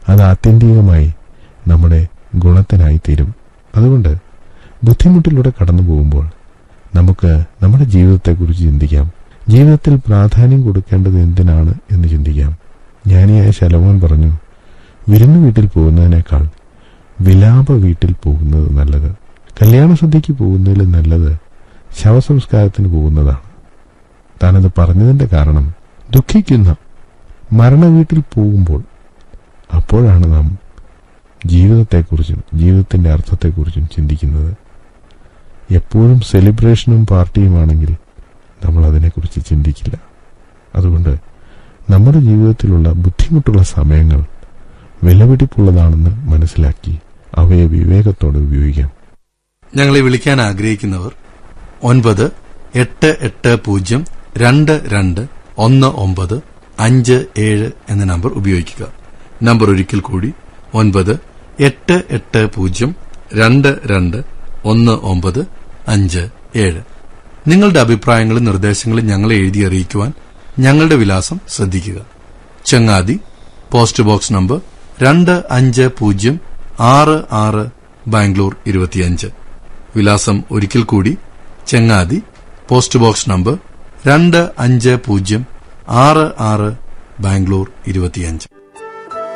അത് ആത്യന്തികമായി നമ്മുടെ ഗുണത്തിനായി തീരും അതുകൊണ്ട് ബുദ്ധിമുട്ടിലൂടെ കടന്നു പോകുമ്പോൾ നമുക്ക് നമ്മുടെ ജീവിതത്തെക്കുറിച്ച് ചിന്തിക്കാം ജീവിതത്തിൽ പ്രാധാന്യം കൊടുക്കേണ്ടത് എന്തിനാണ് എന്ന് ചിന്തിക്കാം ജ്ഞാനിയായ ശലമോൻ പറഞ്ഞു വിരുന്നു വീട്ടിൽ പോകുന്നതിനേക്കാൾ വിലാപ വീട്ടിൽ പോകുന്നത് നല്ലത് കല്യാണ സദ്യക്ക് പോകുന്നതിൽ നല്ലത് ശവസംസ്കാരത്തിന് പോകുന്നതാണ് താനത് പറഞ്ഞതിന്റെ കാരണം ദുഃഖിക്കുന്ന മരണ വീട്ടിൽ പോകുമ്പോൾ അപ്പോഴാണ് നാം ജീവിതത്തെക്കുറിച്ചും ജീവിതത്തിന്റെ അർത്ഥത്തെക്കുറിച്ചും ചിന്തിക്കുന്നത് എപ്പോഴും സെലിബ്രേഷനും പാർട്ടിയുമാണെങ്കിൽ നമ്മൾ അതിനെക്കുറിച്ച് ചിന്തിക്കില്ല അതുകൊണ്ട് നമ്മുടെ ജീവിതത്തിലുള്ള ബുദ്ധിമുട്ടുള്ള സമയങ്ങൾ വിലപിടിപ്പുള്ളതാണെന്ന് മനസ്സിലാക്കി അവയെ വിവേകത്തോടെ ഉപയോഗിക്കാം ഞങ്ങളെ വിളിക്കാൻ ആഗ്രഹിക്കുന്നവർ ഒൻപത് എട്ട് എട്ട് പൂജ്യം രണ്ട് രണ്ട് ഒന്ന് ഒമ്പത് അഞ്ച് ഏഴ് എന്ന നമ്പർ ഉപയോഗിക്കുക നമ്പർ ഒരിക്കൽ കൂടി ഒൻപത് എട്ട് എട്ട് പൂജ്യം രണ്ട് രണ്ട് ഒന്ന് ഒമ്പത് അഞ്ച് ഏഴ് നിങ്ങളുടെ അഭിപ്രായങ്ങളും നിർദ്ദേശങ്ങളും ഞങ്ങളെ എഴുതി അറിയിക്കുവാൻ ഞങ്ങളുടെ വിലാസം ശ്രദ്ധിക്കുക ചങ്ങാതി പോസ്റ്റ് ബോക്സ് നമ്പർ രണ്ട് അഞ്ച് പൂജ്യം ആറ് ആറ് ബാംഗ്ലൂർ ഇരുപത്തിയഞ്ച് വിലാസം ഒരിക്കൽ കൂടി ചെങ്ങാതി പോസ്റ്റ് ബോക്സ് നമ്പർ രണ്ട് അഞ്ച് പൂജ്യം ആറ് ആറ് ബാംഗ്ലൂർ ഇരുപത്തിയഞ്ച്